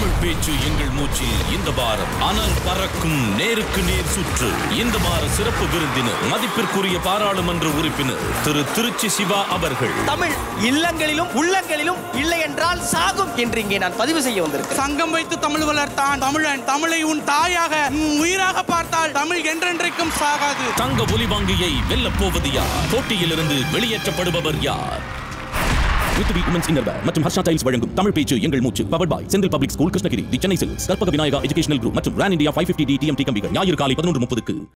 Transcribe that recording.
தமிழ் பேச்சு எங்கள் மூச்சில் இந்த வாரம் அனல் பறக்கும் நேருக்கு நேர் சுற்று இந்த வார சிறப்பு விருந்தினர் மதிப்பிற்குரிய பாராளுமன்ற உறுப்பினர் திரு திருச்சி சிவா அவர்கள் தமிழ் இல்லங்களிலும் உள்ளங்களிலும் இல்லை என்றால் சாகும் என்று இங்கே நான் பதிவு செய்ய வந்திருக்கிறேன் சங்கம் வைத்து தமிழ் வளர்த்தான் தமிழன் தமிழை உன் தாயாக உன் உயிராக பார்த்தால் தமிழ் என்றென்றைக்கும் சாகாது தங்க ஒலிவாங்கியை வெல்லப் போவது யார் போட்டியிலிருந்து வெளியேற்றப்படுபவர் யார் யுத்திவி உமன்ஸ் இன்னர்வேர் மற்றும் ஹர்ஷா டைல்ஸ் வழங்கும் தமிழ் பேச்சு எங்கள் மூச்சு powered by Senthil public school Krishnagiri the Chennai silks Karpaga Vinayaga educational group மற்றும் Ran India five fifty D TMT கம்பிகள் ஞாயிறு காலை பதினொன்று முப்பதுக்கு